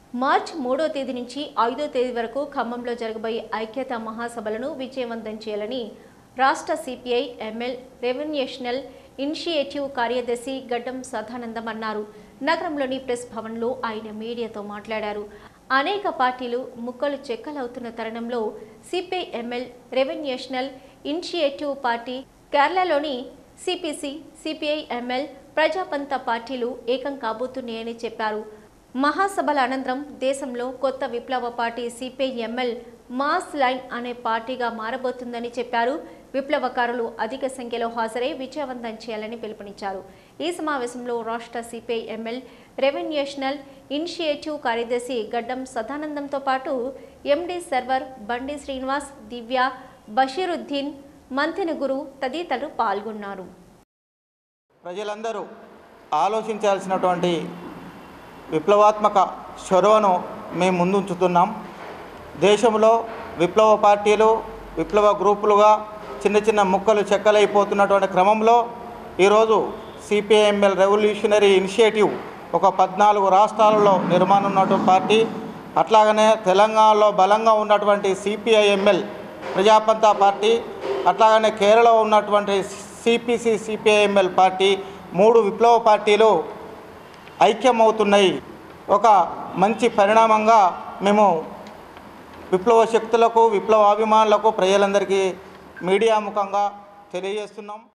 March మూడో తేదీ నుంచి ఐదో తేదీ వరకు ఖమ్మంలో జరగబోయే ఐక్యతా మహాసభలను విజయవంతం చేయాలని రాష్ట్ర సిపిఐ ఎంఎల్ రెవెన్యూషనల్ ఇనిషియేటివ్ కార్యదర్శి గడ్డం సదానందం అన్నారు నగరంలోని ప్రెస్ భవన్లో ఆయన మీడియాతో మాట్లాడారు అనేక పార్టీలు ముక్కలు చెక్కలవుతున్న తరుణంలో CPI ML revolutionary initiative party కేరళలోని సిపిసి సిపిఐ ఎంఎల్ ప్రజాపంత పార్టీలు ఏకం కాబోతున్నాయని చెప్పారు మహాసభల అనంతరం దేశంలో కొత్త విప్లవ పార్టీ సిపిఐఎంఎల్ మాస్ లైన్ అనే పార్టీగా మారబోతుందని చెప్పారు విప్లవకారులు అధిక సంఖ్యలో హాజరై విజయవంతం చేయాలని పిలుపునిచ్చారు ఈ సమావేశంలో రాష్ట్ర సిపిఐఎంఎల్ రెవెన్యూషనల్ ఇనిషియేటివ్ కార్యదర్శి గడ్డం సదానందంతో పాటు ఎండి సర్వర్ బండి శ్రీనివాస్ దివ్య బషీరుద్దీన్ మంతెన గురు తదితరులు పాల్గొన్నారు ప్రజలందరూ ఆలోచించాల్సినటువంటి విప్లవాత్మక చొరవను మేము ముందుంచుతున్నాం దేశంలో విప్లవ పార్టీలు విప్లవ గ్రూపులుగా చిన్న చిన్న ముక్కలు చెక్కలైపోతున్నటువంటి క్రమంలో ఈరోజు సిపిఐఎంఎల్ రెవల్యూషనరీ ఇనిషియేటివ్ ఒక పద్నాలుగు రాష్ట్రాలలో నిర్మాణం ఉన్నటువంటి పార్టీ అట్లాగనే తెలంగాణలో బలంగా ఉన్నటువంటి సిపిఐఎంఎల్ ప్రజాపంతా పార్టీ అట్లాగనే కేరళలో ఉన్నటువంటి సిపిసి సిపిఐఎంఎల్ పార్టీ మూడు విప్లవ పార్టీలు ఐక్యమవుతున్నాయి ఒక మంచి పరిణామంగా మేము విప్లవ శక్తులకు విప్లవాభిమానులకు ప్రజలందరికీ మీడియా ముఖంగా తెలియజేస్తున్నాం